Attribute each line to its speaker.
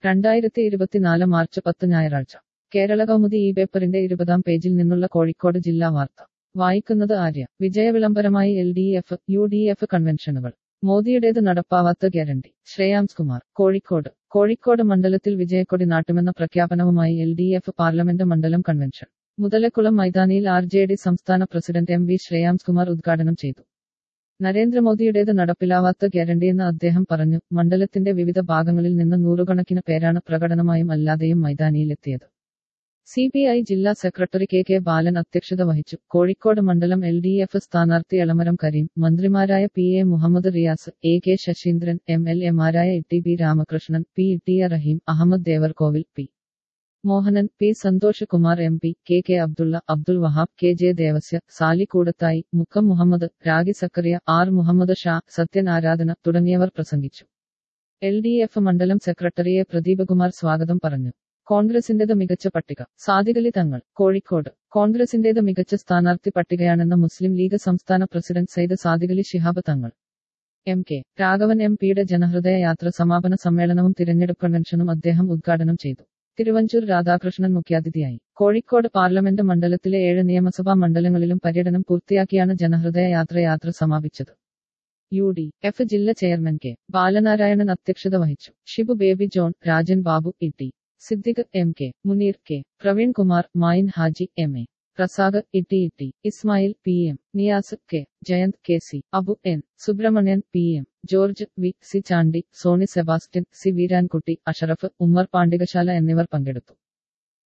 Speaker 1: രണ്ടായിരത്തി ഇരുപത്തിനാല് മാർച്ച് പത്ത് ഞായറാഴ്ച കേരള കൗമുദി ഈ പേപ്പറിന്റെ ഇരുപതാം പേജിൽ നിന്നുള്ള കോഴിക്കോട് ജില്ലാ വാർത്ത വായിക്കുന്നത് ആര്യ വിജയവിളംബരമായി L D F U D F കൺവെൻഷനുകൾ മോദിയുടേത് നടപ്പാവാത്ത ഗ്യാരണ്ടി ശ്രേയാംസ് കുമാർ കോഴിക്കോട് കോഴിക്കോട് മണ്ഡലത്തിൽ വിജയക്കൊടി നാട്ടുമെന്ന പ്രഖ്യാപനവുമായി എൽ ഡി എഫ് പാർലമെന്റ് മണ്ഡലം കൺവെൻഷൻ മുതലക്കുളം മൈതാനിയിൽ ആർ ജെ ഡി സംസ്ഥാന president M V Shreyams Kumar ഉദ്ഘാടനം ചെയ്തു നരേന്ദ്രമോദിയുടേത് നടപ്പിലാവാത്ത ഗ്യാരണ്ടിയെന്ന് അദ്ദേഹം പറഞ്ഞു മണ്ഡലത്തിന്റെ വിവിധ ഭാഗങ്ങളിൽ നിന്ന് നൂറുകണക്കിന് പേരാണ് പ്രകടനമായും അല്ലാതെയും മൈതാനിയിലെത്തിയത് സി പി ഐ ജില്ലാ സെക്രട്ടറി കെ കെ ബാലൻ അധ്യക്ഷത വഹിച്ചു കോഴിക്കോട് മണ്ഡലം എൽ ഡി എഫ് സ്ഥാനാർത്ഥി എളമരം കരീം മന്ത്രിമാരായ P A Muhammad Riyas A K Saseendran M L എമാരായ E B Ramakrishnan P T A Rahim Ahammed Devarkovil P Mohanan P Santhosh Kumar M P K K Abdulla Abdul Wahab K J Devasya Sali Koodathai Mukkam Muhammad Ragi Zakariya R Muhammad Shah Sathyan Aradhana തുടങ്ങിയവർ പ്രസംഗിച്ചു എൽ ഡി എഫ് മണ്ഡലം സെക്രട്ടറിയെ പ്രദീപകുമാർ സ്വാഗതം പറഞ്ഞു കോൺഗ്രസിന്റേത് മികച്ച പട്ടിക സാദികലി തങ്ങൾ കോഴിക്കോട് കോൺഗ്രസിന്റേത് മികച്ച സ്ഥാനാർത്ഥി പട്ടികയാണെന്ന് മുസ്ലിം ലീഗ് സംസ്ഥാന president Sayyid Sadikali Shihab Thangal M K Raghavan M പിയുടെ ജനഹൃദയ യാത്ര സമാപന സമ്മേളനവും തിരഞ്ഞെടുപ്പ് കൺവെൻഷനും അദ്ദേഹം ഉദ്ഘാടനം ചെയ്തു തിരുവഞ്ചൂർ രാധാകൃഷ്ണൻ മുഖ്യാതിഥിയായി കോഴിക്കോട് പാർലമെന്റ് മണ്ഡലത്തിലെ ഏഴ് നിയമസഭാ മണ്ഡലങ്ങളിലും പര്യടനം പൂർത്തിയാക്കിയാണ് ജനഹൃദയ യാത്ര യാത്ര സമാപിച്ചത് യു ഡി എഫ് ജില്ലാ ചെയർമാൻ കെ ബാലനാരായണൻ അധ്യക്ഷത വഹിച്ചു Shibu Baby John Rajan Babu E T Siddique M K Muneer K Praveen Kumar Mayin Haji M A Prasad Itti Itti Ismail P M Niyas K Jayanth K C Abu N Subramanian P M George V C Chandy Soni Sebastian C Veerankutty Ashraf Ummer Pandikasala എന്നിവർ പങ്കെടുത്തു